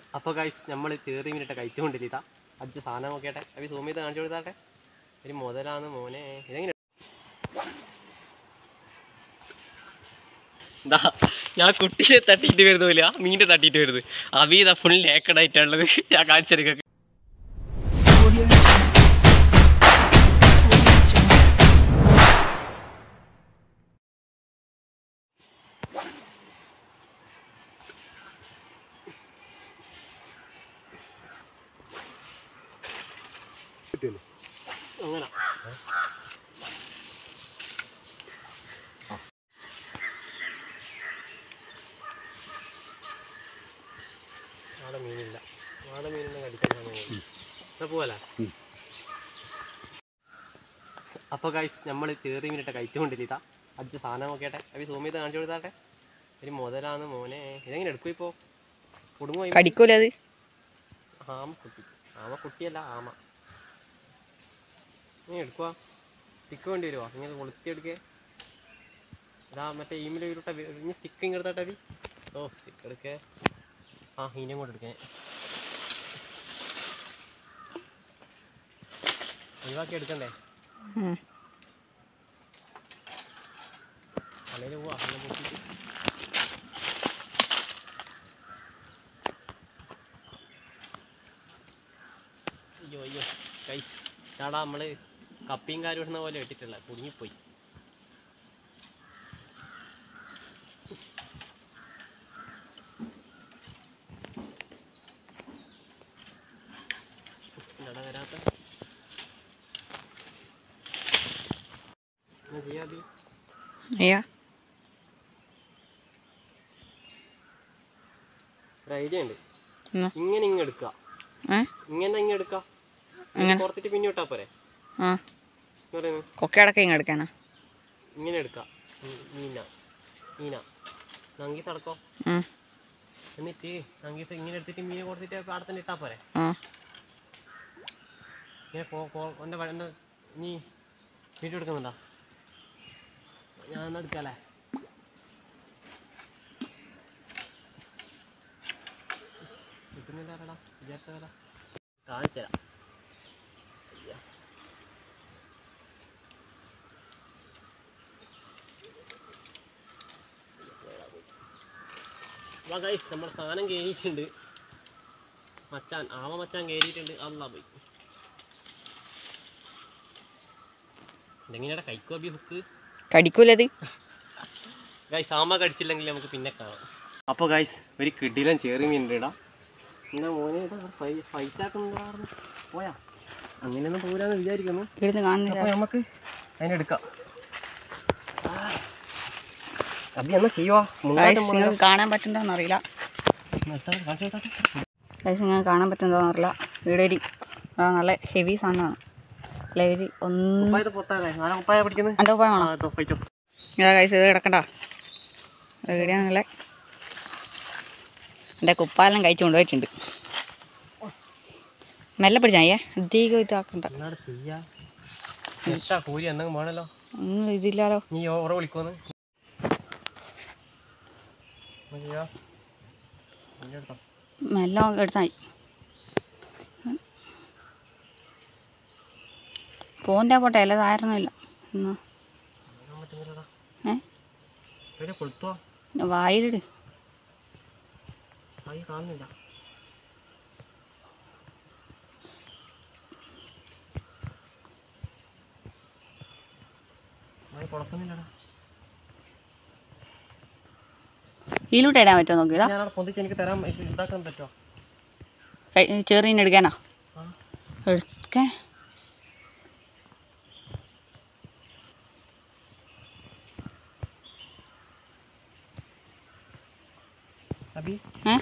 അപ്പോൾ ഗൈസ് നമ്മൾ ചേറി മീനിട്ട് കഴിച്ചുകൊണ്ടിരിക്കുക അഞ്ച് സാധനം നോക്കിയാട്ടെ അവ സൂം ചെയ്ത് കാണിച്ചു കൊടുത്താട്ടെ ഒരു മുതലാന്ന് മോനെ ഇതെങ്ങനെ ദാ ഞാൻ കുട്ടിയെ തട്ടിയിട്ട് വരുന്നില്ല മീൻ്റെ തട്ടിയിട്ട് വരുന്നത് അവി ഇതാ ഫുൾ നേക്കഡായിട്ടുള്ളത് ഞാൻ കാണിച്ചെടുക്കുക അങ്ങനെ നാളെ മീനില്ല നാളെ മീനിനെ കടിക്കാൻ സമയം എന്നാ പോവല്ലേ അപ്പോൾ ഗൈസ് നമ്മൾ ചേറി മീനിട്ട് കഴിച്ചുകൊണ്ടിരിക്കുക അഞ്ച് സാധനം നോക്കിയാട്ടെ അവ സൂം ചെയ്ത് കാണിച്ചു കൊടുത്താട്ടെ ഒരു മുതലാന്ന് മോനെ ഇതെങ്ങനെ എടുക്കും ഇപ്പോൾ കുടുംബം കടിക്കൂല അത് ആമ കുട്ടി ആമ കുട്ടിയല്ല ആമ നീ എടുക്കുക സ്റ്റിക്ക് വേണ്ടി വരുമോ ഇങ്ങനെ കൊളുത്തി എടുക്കേ ഇതാ മറ്റേ ഈമിൽ ഉരുട്ട ഇനി സ്റ്റിക്ക് ഇങ്ങനെ എടുത്താട്ടെ അതി ഓ സ്റ്റിക്ക് എടുക്കേ ആ ഈനെയും കൂടെ എടുക്കേ ഒഴിവാക്കി എടുക്കണ്ടേ ഉം. തലയിൽ പോവാ അങ്ങനെ പൊട്ടിയിട്ട് അയ്യോ അയ്യോ കൈ ചാടാ നമ്മള് കപ്പിയും കാര്യം ഇടുന്ന പോലെ ഇട്ടിട്ടില്ല കുടുങ്ങിപ്പോയി എന്താടാ വരാത്ത എന്നാ ചെയ്യാ ബി അയ്യാ ഒരു ഐഡിയ ഉണ്ട് എന്നാ? ഇങ്ങനെ ഇങ്ങ് എടുക്കുക ഏ ഇങ്ങനെ ഇങ്ങ് എടുക്കുക അങ്ങനെ പുറത്തിട്ട് പിന്നെ വിട്ടാ പോരെ ആ എന്ന് പറയുന്നത് കൊക്കയടക്കം ഇങ്ങ് എടുക്കാനാ ഇങ്ങനെ എടുക്കുക മീന മീന നങ്കീസ് അടക്കോ ഉം. എന്നിട്ട് നങ്കീസ് ഇങ്ങനെ എടുത്തിട്ട് മീനെ കൊടുത്തിട്ട് അവിടെ തന്നെ ഇട്ടാ പോരെ ആ ഇങ്ങനെ പോ പോ എൻ്റെ എൻ്റെ നീ വീഡിയോ എടുക്കുന്നുണ്ടോ ഞാൻ എന്നാ എടുക്കാല്ലേ കിട്ടുന്നില്ലാടാ വിചാരിച്ചതല്ല കാണിച്ചുതരാം അയ്യ. വാ ഗൈസ് നമ്മുടെ സാധനം കയറിയിട്ടുണ്ട് മച്ചാൻ ആമ മച്ചാൻ കയറിയിട്ടുണ്ട് അല്ലാ പോയി ഇതെങ്ങനെയാ കൈക്കോ ബി ഹുക്ക് കടിക്കൂല അത് ഗൈസ് ആമ കടിച്ചില്ലെങ്കിൽ നമുക്ക് പിന്നെ കാണാം അപ്പോൾ ഗൈസ് ഒരു കിടിലൻ ചേറി മീൻ ഇടാം എന്നാ മോനെ ഇതാ ഫൈറ്റ് ആക്കുന്നുണ്ടായിരുന്നു പോയാ അങ്ങനെയൊന്നും പോരാന്ന് വിചാരിക്കുന്നു ഇവിടുന്ന് കാണുന്നില്ല അപ്പോൾ നമുക്ക് അതിനെടുക്കാം അബി എന്നാ ചെയ്യുവാ ഗൈസ് നിങ്ങൾക്ക് കാണാൻ പറ്റുന്നോന്ന് അറിയില്ല ഗൈസ് നിങ്ങൾക്ക് കാണാൻ പറ്റുന്നോന്ന് അറിയില്ല ഇവിടെ ഒരു ആ, നല്ല ഹെവി സാധനമാണ് അല്ല ഒരു ഒന്ന് കുപ്പായത് പൊത്താലേ ഞാൻ കുപ്പായ പിടിക്കുന്നത് എൻ്റെ ഉപ്പായ വേണോ ആ ഇതോ ഫൈറ്റോ ഇതാ ഗൈസ് ഇത് കിടക്കണ്ട എവിടെയാണല്ലേ എൻ്റെ കുപ്പായെല്ലാം കഴിച്ച് കൊണ്ടുപോയിട്ടുണ്ട് മെല്ലെ പിടിച്ചാ അയ്യേ അധികം ഇതാക്കണ്ട എന്നാട് ചെയ്യാ എക്സ്ട്രാ കൂലി എന്തെങ്കിലും വേണല്ലോ ഒന്നും ഇതില്ലാലോ നീ ഓറ വിളിക്കുമെന്ന് എന്നാ ചെയ്യാ ഇനി എടുത്തോ മെല്ലെ എടുത്താൽ മതി പോൻ്റെ പോട്ടെ അല്ല താരൊന്നുമില്ല എന്നാ കാണാൻ പറ്റുന്നില്ലടാ ഏ എവിടെ കൊളുത്തുവാ വായിലിട് ആയി കാണുന്നില്ല ആയി കുഴപ്പമൊന്നുമില്ലടാ ഇതിലൂടെ ഇടാൻ പറ്റുമോ നോക്ക് ഇതാ ഞാനവിടെ പൊന്തിച്ച് എനിക്ക് തരാൻ ഇത് ഇതാക്കാൻ പറ്റുമോ ചെറിയ എടുക്കാനാ ആ എടുക്കാൻ അബി ഏ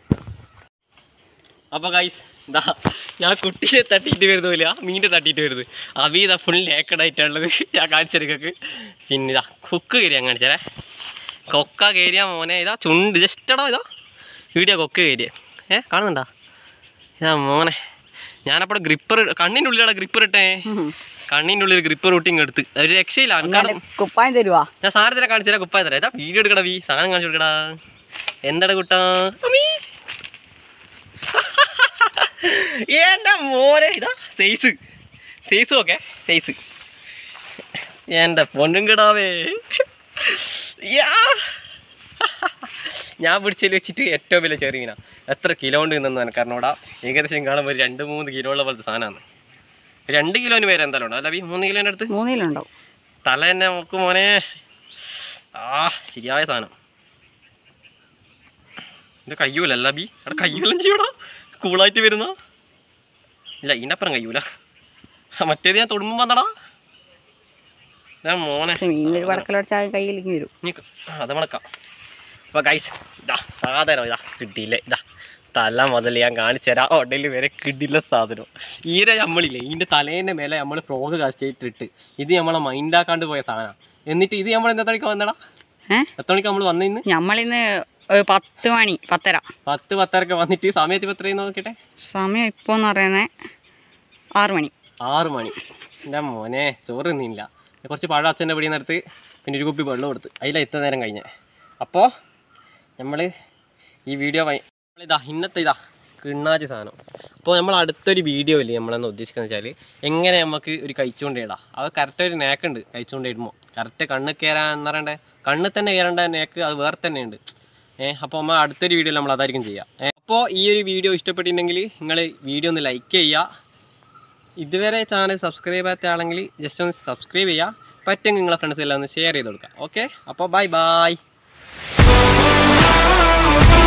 അപ്പോൾ ഗൈസ് ഇതാ ഞാൻ കുട്ടിയെ തട്ടിയിട്ട് വരുന്നില്ല മീൻ്റെ തട്ടിയിട്ട് വരുന്നത് അവി ഇതാ ഫുൾ നേക്കഡായിട്ടുള്ളത് ഞാൻ കാണിച്ചെടുക്കക്ക് പിന്നെ ഇതാ കുക്ക് കയറി ഞാൻ കാണിച്ചേ കൊക്ക കയറിയ മോനെ ഇതാ ചുണ്ട് ജസ്റ്റടാ ഇതാ വീഡിയോ കൊക്ക കയറിയ ഏ കാണുന്നുണ്ടാ ഇതാ മോനെ ഞാനപ്പോൾ ഗ്രിപ്പർ കണ്ണിൻ്റെ ഉള്ളിലാണ് ഗ്രിപ്പർ ഇട്ടേ കണ്ണിൻ്റെ ഉള്ളിൽ ഗ്രിപ്പർ റൂട്ടിങ് എടുത്ത് ഒരു രക്ഷയില്ല ആൾക്കാർ കുപ്പായം തരുവാ ഞാൻ സാധനത്തിനെ കാണിച്ചാൽ കുപ്പായ തരാം ഇതാ വീഡിയോ എടുക്കടാ വീ സാധനം കാണിച്ചു കൊടുക്കടാ എന്താടാ കുട്ടാ അമ്മീ മോനെ ഇതാ സൈസ് സൈസ് ഓക്കെ സൈസ് എൻ്റെ പൊന്നും കിടാവേ യാ. ഞാൻ പിടിച്ചതിൽ വെച്ചിട്ട് ഏറ്റവും വലിയ ചെറിയ മീനാ എത്ര കിലോ ഉണ്ട് നിന്നു എനിക്ക് അറിഞ്ഞൂടാ ഏകദേശം കാണുമ്പോൾ ഒരു രണ്ട് മൂന്ന് കിലോ ഉള്ള പോലത്തെ സാധനമാണ് രണ്ട് കിലോന് പേര് എന്തായാലും ഉണ്ടോ അല്ല ഈ മൂന്ന് കിലോൻ്റെ അടുത്ത് മൂന്നിലുണ്ടാവും തല തന്നെ നോക്ക് മോനെ ആ ശരിയായ സാധനം ഇത് കയ്യൂലല്ല ബി അവിടെ കയ്യൂലം ചെയ്യൂടാ കൂളായിട്ട് വരുന്ന ഇല്ല ഇതിനപ്പുറം കയ്യൂല ആ, മറ്റേത് ഞാൻ തൊടുമ്പം വന്നടാ ഞാൻ മോനെ പക്ഷെ മീനൊരു വടക്കലടിച്ചാൽ കയ്യിലേക്ക് വരും നീ ക- ആ, അത് മണക്കാം അപ്പൊ ഗൈസ് ഇതാ സാധനം ഇതാ കിട്ടിയില്ലേ ഇതാ തല മുതൽ ഞാൻ കാണിച്ചു തരാം ഉടലിൽ വരെ കിടില്ല സാധനം ഈര നമ്മളില്ലേ ഇതിന്റെ തലേന്റെ മേലെ നമ്മൾ ഫ്രോഗ് കാസ്റ്റ് ചെയ്തിട്ട് ഇത് നമ്മളെ മൈൻഡാക്കാണ്ട് പോയ സാധനം എന്നിട്ട് ഇത് നമ്മൾ എന്താ മണിക്ക് വന്നടാ ഏ എത്ര മണിക്ക് നമ്മൾ വന്ന ഇന്ന് നമ്മളിന്ന് ഒരു പത്ത് മണി പത്തര പത്ത് പത്തരക്ക് വന്നിട്ട് ഈ സമയത്ത് ഇപ്പം എത്രയും നോക്കട്ടെ സമയം ഇപ്പോൾ എന്ന് പറയുന്നത് ആറ് മണി ആറ് മണി എൻ്റെ മോനെ ചോറ് തിന്നില്ല കുറച്ച് പഴം അച്ഛൻ്റെ പിടിയിൽ നിന്നെടുത്ത് പിന്നെ ഒരു കുപ്പി വെള്ളം കൊടുത്ത് അതിലാണ് ഇത്ര നേരം കഴിഞ്ഞത് അപ്പോൾ നമ്മൾ ഈ വീഡിയോ ഇതാ ഇന്നത്തെ ഇതാ കിണ്ണാച്ചി സാധനം അപ്പോൾ നമ്മൾ അടുത്തൊരു വീഡിയോ ഇല്ലേ നമ്മളെന്ന് ഉദ്ദേശിക്കുന്നത് വെച്ചാൽ എങ്ങനെ നമുക്ക് ഒരു കഴിച്ചുകൊണ്ട് ഇടാം അത് കറക്റ്റ് ഒരു നേക്കുണ്ട് കഴിച്ചുകൊണ്ട് ഇടുമ്പോൾ കറക്റ്റ് കണ്ണ് കയറാൻ എന്ന് പറയണ്ടേ കണ്ണ് തന്നെ കയറേണ്ട നേക്ക് അത് വേറെ തന്നെ ഉണ്ട് ഏഹ് അപ്പോൾ നമ്മൾ അടുത്തൊരു വീഡിയോയിൽ നമ്മൾ അതായിരിക്കും ചെയ്യുക അപ്പോൾ ഈ ഒരു വീഡിയോ ഇഷ്ടപ്പെട്ടിട്ടുണ്ടെങ്കിൽ നിങ്ങൾ വീഡിയോ ഒന്ന് ലൈക്ക് ചെയ്യുക ഇതുവരെ ചാനൽ സബ്സ്ക്രൈബ് ചെയ്യാത്ത ആണെങ്കിൽ ജസ്റ്റ് ഒന്ന് സബ്സ്ക്രൈബ് ചെയ്യുക പറ്റുമെങ്കിൽ നിങ്ങളെ ഫ്രണ്ട്സ് എല്ലാം ഒന്ന് ഷെയർ ചെയ്ത് കൊടുക്കുക ഓക്കെ അപ്പോൾ ബൈ ബൈ